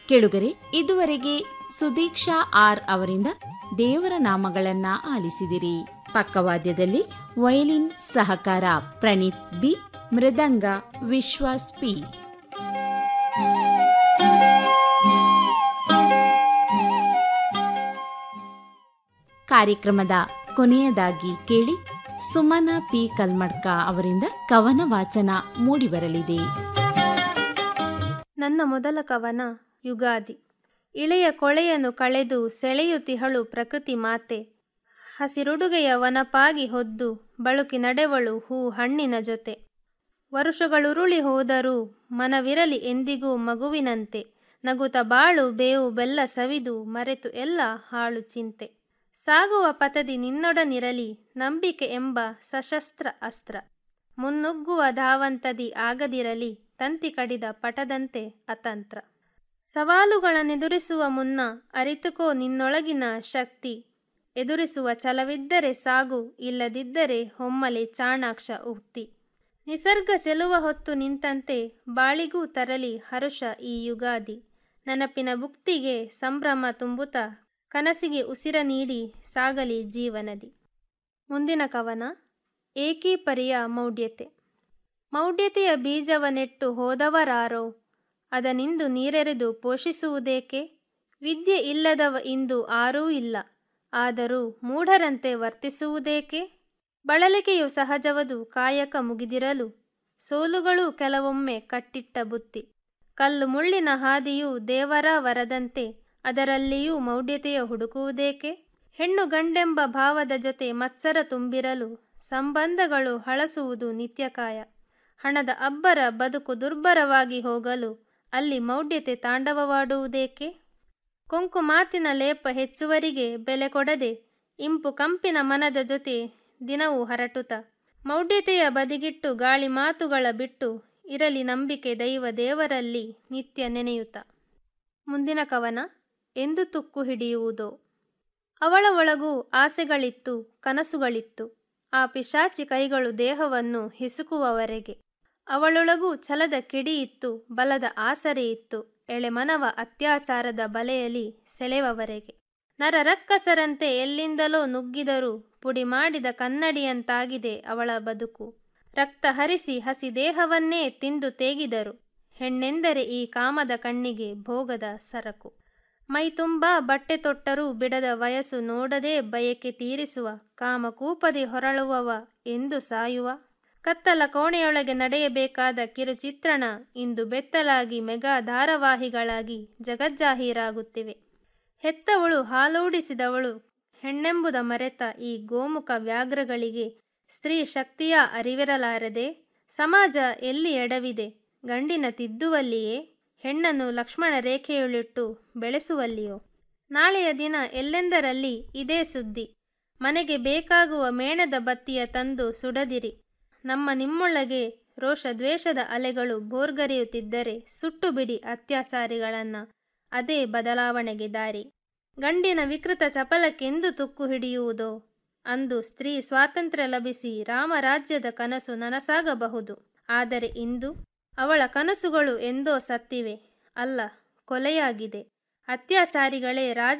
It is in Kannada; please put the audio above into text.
ಕೆಳುಗರೆ ಇದುವರೆಗೆ ಸುದೀಕ್ಷಾ ಆರ್ ಅವರಿಂದ ದೇವರ ನಾಮಗಳನ್ನ ಆಲಿಸಿದಿರಿ ಪಕ್ಕವಾದ್ಯದಲ್ಲಿ ವಯಲಿನ್ ಸಹಕಾರ ಪ್ರಣೀತ್ ಬಿ ಮೃದಂಗ ವಿಶ್ವಾಸ್ ಪಿ ಕಾರ್ಯಕ್ರಮದ ಕೊನೆಯದಾಗಿ ಕೇಳಿ ಸುಮನ ಪಿ ಕಲ್ಮಡ್ಕ ಅವರಿಂದ ಕವನ ವಾಚನ ಮೂಡಿಬರಲಿದೆ ನನ್ನ ಮೊದಲ ಕವನ ಯುಗಾದಿ ಇಳೆಯ ಕೊಳೆಯನ್ನು ಕಳೆದು ಸೆಳೆಯುತಿಹಳು ಪ್ರಕೃತಿ ಮಾತೆ ಹಸಿರುಡುಗೆಯ ವನಪಾಗಿ ಹೊದ್ದು ಬಳುಕಿ ನಡೆವಳು ಹೂ ಹಣ್ಣಿನ ಜೊತೆ ವರುಷಗಳುರುಳಿ ಹೋದರೂ ಮನವಿರಲಿ ಎಂದಿಗೂ ಮಗುವಿನಂತೆ ನಗುತ ಬಾಳು ಬೇವು ಬೆಲ್ಲ ಸವಿದು ಮರೆತು ಎಲ್ಲ ಹಾಳು ಚಿಂತೆ ಸಾಗುವ ಪಥದಿ ನಿನ್ನೊಡನಿರಲಿ ನಂಬಿಕೆ ಎಂಬ ಸಶಸ್ತ್ರ ಅಸ್ತ್ರ ಮುನ್ನುಗ್ಗುವ ಧಾವಂತದಿ ಆಗದಿರಲಿ ತಂತಿ ಕಡಿದ ಪಟದಂತೆ ಅತಂತ್ರ ಸವಾಲುಗಳನ್ನೆದುರಿಸುವ ಮುನ್ನ ಅರಿತುಕೋ ನಿನ್ನೊಳಗಿನ ಶಕ್ತಿ ಎದುರಿಸುವ ಛಲವಿದ್ದರೆ ಸಾಗು ಇಲ್ಲದಿದ್ದರೆ ಹೊಮ್ಮಲೆ ಚಾಣಾಕ್ಷ ಉಕ್ತಿ ನಿಸರ್ಗ ಚೆಲುವ ಹೊತ್ತು ನಿಂತಂತೆ ಬಾಳಿಗೂ ತರಲಿ ಹರುಷ ಈ ಯುಗಾದಿ ನೆನಪಿನ ಭುಕ್ತಿಗೆ ಸಂಭ್ರಮ ತುಂಬುತ್ತಾ ಕನಸಿಗೆ ಉಸಿರ ನೀಡಿ ಸಾಗಲಿ ಜೀವನದಿ ಮುಂದಿನ ಕವನ ಏಕೀಪರಿಯ ಮೌಢ್ಯತೆ ಮೌಢ್ಯತೆಯ ಬೀಜವ ನೆಟ್ಟು ಹೋದವರಾರೋ ಅದನಿಂದು ನೀರೆರೆದು ಪೋಷಿಸುವುದೇಕೆ ವಿದ್ಯೆ ಇಲ್ಲದವ ಇಂದು ಆರೂ ಇಲ್ಲ ಆದರೂ ಮೂಢರಂತೆ ವರ್ತಿಸುವುದೇಕೆ ಬಳಲಿಕೆಯು ಸಹಜವದು ಕಾಯಕ ಮುಗಿದಿರಲು ಸೋಲುಗಳು ಕೆಲವೊಮ್ಮೆ ಕಟ್ಟಿಟ್ಟ ಬುತ್ತಿ ಕಲ್ಲು ಮುಳ್ಳಿನ ಹಾದಿಯು ದೇವರ ವರದಂತೆ ಅದರಲ್ಲಿಯೂ ಮೌಢ್ಯತೆಯ ಹುಡುಕುವುದೇಕೆ ಹೆಣ್ಣು ಗಂಡೆಂಬ ಭಾವದ ಜೊತೆ ಮತ್ಸರ ತುಂಬಿರಲು ಸಂಬಂಧಗಳು ಹಳಸುವುದು ನಿತ್ಯಕಾಯ ಹಣದ ಅಬ್ಬರ ಬದುಕು ದುರ್ಬರವಾಗಿ ಹೋಗಲು ಅಲ್ಲಿ ಮೌಢ್ಯತೆ ತಾಂಡವವಾಡುವುದೇಕೆ ಕೊಂಕು ಮಾತಿನ ಲೇಪ ಹೆಚ್ಚುವರಿಗೆ ಬೆಲೆ ಕೊಡದೆ ಇಂಪು ಕಂಪಿನ ಮನದ ಜೊತೆ ದಿನವೂ ಹರಟುತ್ತ ಮೌಢ್ಯತೆಯ ಬದಿಗಿಟ್ಟು ಗಾಳಿ ಮಾತುಗಳ ಬಿಟ್ಟು ಇರಲಿ ನಂಬಿಕೆ ದೈವ ದೇವರಲ್ಲಿ ನಿತ್ಯ ನೆನೆಯುತ್ತ ಮುಂದಿನ ಕವನ ಎಂದು ತುಕ್ಕು ಹಿಡಿಯುವುದೋ ಅವಳ ಒಳಗೂ ಆಸೆಗಳಿತ್ತು ಕನಸುಗಳಿತ್ತು ಆ ಪಿಶಾಚಿ ಕೈಗಳು ದೇಹವನ್ನು ಹಿಸುಕುವವರೆಗೆ ಅವಳೊಳಗೂ ಛಲದ ಕಿಡಿಯಿತ್ತು ಬಲದ ಆಸರೆ ಇತ್ತು ಎಳೆಮನವ ಅತ್ಯಾಚಾರದ ಬಲೆಯಲ್ಲಿ ಸೆಳೆವವರೆಗೆ ನರರಕ್ಕಸರಂತೆ ಎಲ್ಲಿಂದಲೋ ನುಗ್ಗಿದರೂ ಪುಡಿ ಮಾಡಿದ ಕನ್ನಡಿಯಂತಾಗಿದೆ ಅವಳ ಬದುಕು ರಕ್ತ ಹರಿಸಿ ಹಸಿ ದೇಹವನ್ನೇ ತಿಂದು ತೇಗಿದರು ಹೆಣ್ಣೆಂದರೆ ಈ ಕಾಮದ ಕಣ್ಣಿಗೆ ಭೋಗದ ಸರಕು ಮೈ ತುಂಬ ಬಟ್ಟೆ ತೊಟ್ಟರೂ ಬಿಡದ ವಯಸ್ಸು ನೋಡದೆ ಬಯಕೆ ತೀರಿಸುವ ಕಾಮಕೂಪದಿ ಹೊರಳುವವ ಎಂದು ಸಾಯುವ ಕತ್ತಲ ಕೋಣೆಯೊಳಗೆ ನಡೆಯಬೇಕಾದ ಕಿರುಚಿತ್ರಣ ಇಂದು ಬೆತ್ತಲಾಗಿ ಮೆಗಾ ಧಾರಾವಾಹಿಗಳಾಗಿ ಜಗಜ್ಜಾಹೀರಾಗುತ್ತಿವೆ ಹೆತ್ತವಳು ಹಾಲೂಡಿಸಿದವಳು ಹೆಣ್ಣೆಂಬುದ ಮರೆತ ಈ ಗೋಮುಖ ವ್ಯಾಘ್ರಗಳಿಗೆ ಸ್ತ್ರೀ ಶಕ್ತಿಯ ಅರಿವಿರಲಾರದೆ ಸಮಾಜ ಎಲ್ಲಿ ಎಡವಿದೆ ಗಂಡಿನ ತಿದ್ದುವಲ್ಲಿಯೇ ಹೆಣ್ಣನ್ನು ಲಕ್ಷ್ಮಣ ರೇಖೆಯೊಳಿಟ್ಟು ಬೆಳೆಸುವಲ್ಲಿಯೋ ನಾಳೆಯ ದಿನ ಎಲ್ಲೆಂದರಲ್ಲಿ ಇದೇ ಸುದ್ದಿ ಮನೆಗೆ ಬೇಕಾಗುವ ಮೇಣದ ಬತ್ತಿಯ ತಂದು ಸುಡದಿರಿ ನಮ್ಮ ನಿಮ್ಮೊಳಗೆ ರೋಷ ದ್ವೇಷದ ಅಲೆಗಳು ಬೋರ್ಗರೆಯುತ್ತಿದ್ದರೆ ಸುಟ್ಟು ಬಿಡಿ ಅತ್ಯಾಚಾರಿಗಳನ್ನ ಅದೇ ಬದಲಾವಣೆಗೆ ದಾರಿ ಗಂಡಿನ ವಿಕೃತ ಚಪಲಕ್ಕೆಂದು ತುಕ್ಕು ಹಿಡಿಯುವುದೋ ಅಂದು ಸ್ತ್ರೀ ಸ್ವಾತಂತ್ರ್ಯ ಲಭಿಸಿ ರಾಮರಾಜ್ಯದ ಕನಸು ನನಸಾಗಬಹುದು ಆದರೆ ಇಂದು ಅವಳ ಕನಸುಗಳು ಎಂದೋ ಸತ್ತಿವೆ ಅಲ್ಲ ಕೊಲೆಯಾಗಿದೆ ಅತ್ಯಾಚಾರಿಗಳೇ ರಾಜ